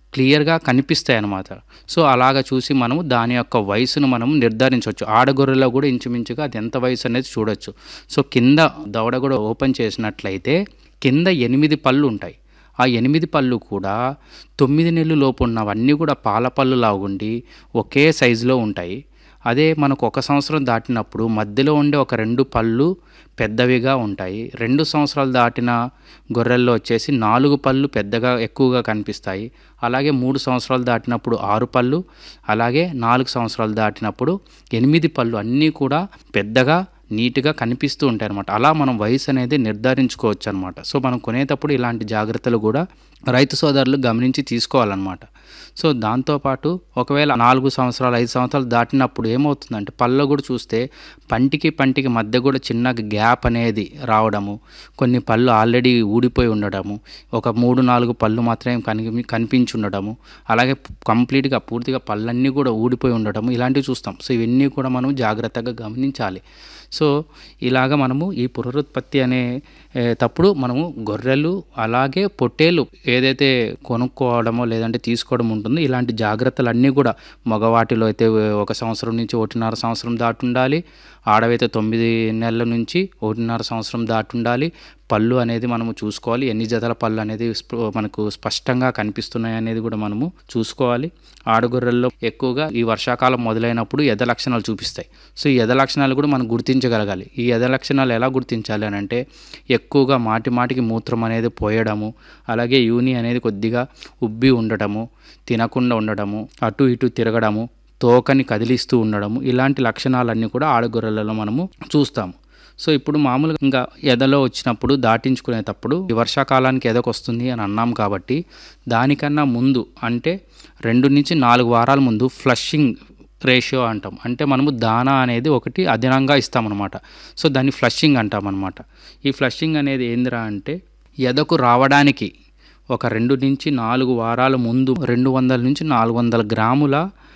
క్లియర్గా కనిపిస్తాయి అన్నమాట సో అలాగ చూసి మనము దాని యొక్క వయసును మనం నిర్ధారించవచ్చు ఆడగొర్రెలో కూడా ఇంచుమించుగా అది ఎంత వయసు అనేది చూడొచ్చు సో కింద దవడ కూడా ఓపెన్ చేసినట్లయితే కింద ఎనిమిది పళ్ళు ఉంటాయి ఆ ఎనిమిది పళ్ళు కూడా తొమ్మిది నెలలు లోపు ఉన్నవన్నీ కూడా పాల పళ్ళు లాగుండి ఒకే సైజులో ఉంటాయి అదే మనకు ఒక సంవత్సరం దాటినప్పుడు మధ్యలో ఉండే ఒక రెండు పళ్ళు పెద్దవిగా ఉంటాయి రెండు సంవత్సరాలు దాటిన గొర్రెల్లో వచ్చేసి నాలుగు పళ్ళు పెద్దగా ఎక్కువగా కనిపిస్తాయి అలాగే మూడు సంవత్సరాలు దాటినప్పుడు ఆరు పళ్ళు అలాగే నాలుగు సంవత్సరాలు దాటినప్పుడు ఎనిమిది పళ్ళు అన్నీ కూడా పెద్దగా నీట్గా కనిపిస్తూ ఉంటాయి అనమాట అలా మనం వయసు అనేది నిర్ధారించుకోవచ్చు అనమాట సో మనం కొనేటప్పుడు ఇలాంటి జాగ్రత్తలు కూడా రైతు సోదరులు గమనించి తీసుకోవాలన్నమాట సో దాంతోపాటు ఒకవేళ నాలుగు సంవత్సరాలు ఐదు సంవత్సరాలు దాటినప్పుడు ఏమవుతుందంటే పళ్ళు కూడా చూస్తే పంటికి పంటికి మధ్య కూడా చిన్న గ్యాప్ అనేది రావడము కొన్ని పళ్ళు ఆల్రెడీ ఊడిపోయి ఉండడము ఒక మూడు నాలుగు పళ్ళు మాత్రమే కనిపి కనిపించి ఉండడము అలాగే కంప్లీట్గా పూర్తిగా పళ్ళన్నీ కూడా ఊడిపోయి ఉండడము ఇలాంటివి చూస్తాం సో ఇవన్నీ కూడా మనం జాగ్రత్తగా గమనించాలి సో ఇలాగ మనము ఈ పునరుత్పత్తి అనే ఏ, తప్పుడు మనము గొర్రెలు అలాగే పొట్టేలు ఏదైతే కొనుక్కోవడమో లేదంటే తీసుకోవడం ఉంటుందో ఇలాంటి జాగ్రత్తలు అన్నీ కూడా మగవాటిలో అయితే ఒక సంవత్సరం నుంచి ఒకటిన్నర సంవత్సరం దాటి ఉండాలి ఆడవైతే తొమ్మిది నెలల నుంచి ఒకటిన్నర సంవత్సరం దాటి ఉండాలి పళ్ళు అనేది మనము చూసుకోవాలి ఎన్ని జతల పళ్ళు అనేది స్ప- మనకు స్పష్టంగా కనిపిస్తున్నాయి అనేది కూడా మనము చూసుకోవాలి ఆడగొర్రెల్లో ఎక్కువగా ఈ వర్షాకాలం మొదలైనప్పుడు ఎద లక్షణాలు చూపిస్తాయి సో ఈ ఎద లక్షణాలు కూడా మనం గుర్తించగలగాలి ఈ ఎద లక్షణాలు ఎలా గుర్తించాలి అని అంటే ఎక్కువగా మాటి మాటికి మూత్రం అనేది పోయడము అలాగే యూని అనేది కొద్దిగా ఉబ్బి ఉండటము తినకుండా ఉండడము అటు ఇటు తిరగడము తోకని కదిలిస్తూ ఉండడము ఇలాంటి లక్షణాలన్నీ కూడా ఆడగొర్రెలలో మనము చూస్తాము సో ఇప్పుడు మామూలుగా ఇంకా ఎదలో వచ్చినప్పుడు దాటించుకునేటప్పుడు ఈ వర్షాకాలానికి ఎదకు వస్తుంది అని అన్నాం కాబట్టి దానికన్నా ముందు అంటే రెండు నుంచి నాలుగు వారాల ముందు ఫ్లషింగ్ రేషియో అంటాం అంటే మనము దానా అనేది ఒకటి అదనంగా ఇస్తామన్నమాట సో దాన్ని ఫ్లషింగ్ అంటాం అనమాట ఈ ఫ్లషింగ్ అనేది ఏందిరా అంటే ఎదకు రావడానికి ఒక రెండు నుంచి నాలుగు వారాల ముందు రెండు వందల నుంచి నాలుగు వందల గ్రాముల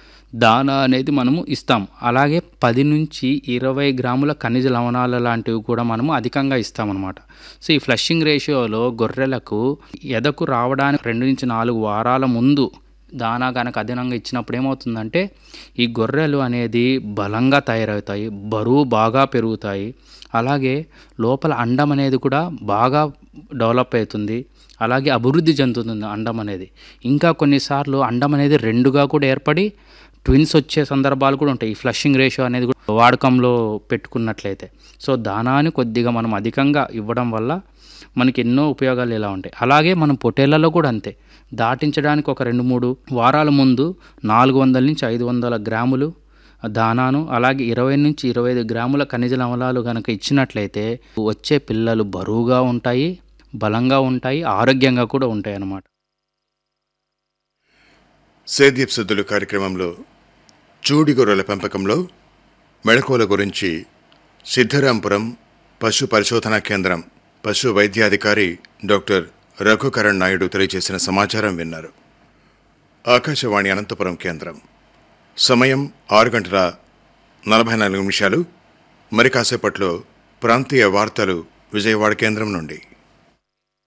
దానా అనేది మనము ఇస్తాం అలాగే పది నుంచి ఇరవై గ్రాముల ఖనిజ లవణాల లాంటివి కూడా మనము అధికంగా ఇస్తామన్నమాట సో ఈ ఫ్లషింగ్ రేషియోలో గొర్రెలకు ఎదకు రావడానికి రెండు నుంచి నాలుగు వారాల ముందు దానా కనుక అదనంగా ఇచ్చినప్పుడు ఏమవుతుందంటే ఈ గొర్రెలు అనేది బలంగా తయారవుతాయి బరువు బాగా పెరుగుతాయి అలాగే లోపల అండం అనేది కూడా బాగా డెవలప్ అవుతుంది అలాగే అభివృద్ధి చెందుతుంది అండం అనేది ఇంకా కొన్నిసార్లు అండం అనేది రెండుగా కూడా ఏర్పడి ట్విన్స్ వచ్చే సందర్భాలు కూడా ఉంటాయి ఈ ఫ్లషింగ్ రేషియో అనేది కూడా వాడకంలో పెట్టుకున్నట్లయితే సో దానాన్ని కొద్దిగా మనం అధికంగా ఇవ్వడం వల్ల మనకి ఎన్నో ఉపయోగాలు ఇలా ఉంటాయి అలాగే మనం పొటేళ్లలో కూడా అంతే దాటించడానికి ఒక రెండు మూడు వారాల ముందు నాలుగు వందల నుంచి ఐదు వందల గ్రాములు దానాను అలాగే ఇరవై నుంచి ఇరవై ఐదు గ్రాముల ఖనిజ లవణాలు కనుక ఇచ్చినట్లయితే వచ్చే పిల్లలు బరువుగా ఉంటాయి బలంగా ఉంటాయి ఆరోగ్యంగా కూడా ఉంటాయి అన్నమాట సేద్యప్ సిద్ధులు కార్యక్రమంలో చూడి గొర్రెల పెంపకంలో మెళకువల గురించి సిద్ధరాంపురం పశు పరిశోధనా కేంద్రం పశు వైద్యాధికారి డాక్టర్ రఘుకరణ్ నాయుడు తెలియజేసిన సమాచారం విన్నారు ఆకాశవాణి అనంతపురం కేంద్రం సమయం ఆరు గంటల నలభై నాలుగు నిమిషాలు మరి కాసేపట్లో ప్రాంతీయ వార్తలు విజయవాడ కేంద్రం నుండి